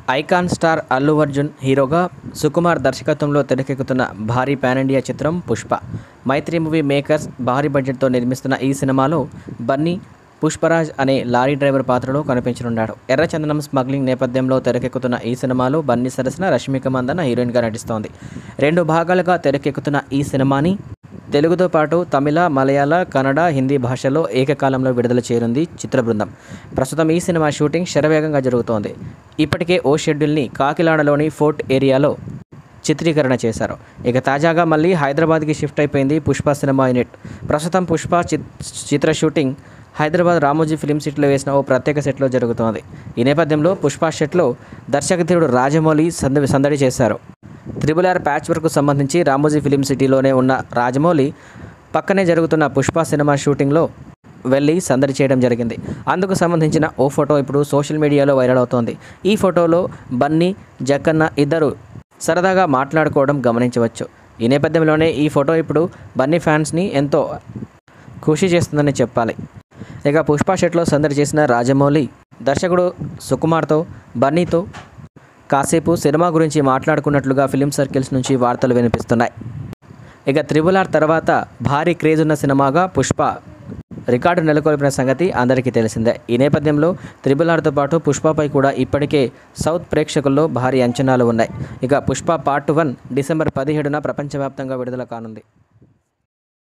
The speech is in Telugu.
ఐకాన్ స్టార్ అల్లు అర్జున్ హీరోగా సుకుమార్ దర్శకత్వంలో తెరకెక్కుతున్న భారీ పాన్ ఇండియా చిత్రం పుష్ప మైత్రి మూవీ మేకర్స్ భారీ బడ్జెట్తో నిర్మిస్తున్న ఈ సినిమాలో బన్నీ పుష్పరాజ్ అనే లారీ డ్రైవర్ పాత్రలో కనిపించనున్నాడు ఎర్రచందనం స్మగ్లింగ్ నేపథ్యంలో తెరకెక్కుతున్న ఈ సినిమాలో బన్నీ సరసన రష్మిక మందన హీరోయిన్గా నటిస్తోంది రెండు భాగాలుగా తెరకెక్కుతున్న ఈ సినిమాని తెలుగుతో పాటు తమిళ మలయాళ కన్నడ హిందీ భాషలో ఏకకాలంలో విడుదల చేయనుంది చిత్ర బృందం ప్రస్తుతం ఈ సినిమా షూటింగ్ శరవేగంగా జరుగుతోంది ఇప్పటికే ఓ షెడ్యూల్ని కాకినాడలోని ఫోర్ట్ ఏరియాలో చిత్రీకరణ చేశారు ఇక తాజాగా మళ్ళీ హైదరాబాద్కి షిఫ్ట్ అయిపోయింది పుష్ప సినిమా యూనిట్ ప్రస్తుతం పుష్ప చిత్- చిత్ర షూటింగ్ హైదరాబాద్ రామోజీ ఫిలిం సిటీలో వేసిన ఓ ప్రత్యేక సెట్లో జరుగుతోంది ఈ నేపథ్యంలో పుష్ప సెట్లో దర్శకధీరుడు రాజమౌళి సందడి సందడి చేశారు త్రిబుల్ ఆర్ ప్యాచ్ వర్క్ సంబంధించి రామోజీ ఫిలిం సిటీలోనే ఉన్న రాజమౌళి పక్కనే జరుగుతున్న పుష్ప సినిమా షూటింగ్లో వెళ్ళి సందడి చేయడం జరిగింది అందుకు సంబంధించిన ఓ ఫోటో ఇప్పుడు సోషల్ మీడియాలో వైరల్ అవుతోంది ఈ ఫోటోలో బన్నీ జక్కన్న ఇద్దరు సరదాగా మాట్లాడుకోవడం గమనించవచ్చు ఈ నేపథ్యంలోనే ఈ ఫోటో ఇప్పుడు బన్నీ ఫ్యాన్స్ని ఎంతో ఖుషి చేస్తుందని చెప్పాలి ఇక పుష్ప షెట్లో సందడి చేసిన రాజమౌళి దర్శకుడు సుకుమార్తో బన్నీతో కాసేపు సినిమా గురించి మాట్లాడుకున్నట్లుగా ఫిలిం సర్కిల్స్ నుంచి వార్తలు వినిపిస్తున్నాయి ఇక త్రిబుల్ ఆర్ తర్వాత భారీ క్రేజ్ ఉన్న సినిమాగా పుష్ప రికార్డు నెలకొల్పిన సంగతి అందరికీ తెలిసిందే ఈ నేపథ్యంలో త్రిబుల్ ఆర్తో పాటు పుష్పపై కూడా ఇప్పటికే సౌత్ ప్రేక్షకుల్లో భారీ అంచనాలు ఉన్నాయి ఇక పుష్ప పార్ట్ వన్ డిసెంబర్ పదిహేడున ప్రపంచవ్యాప్తంగా విడుదల కానుంది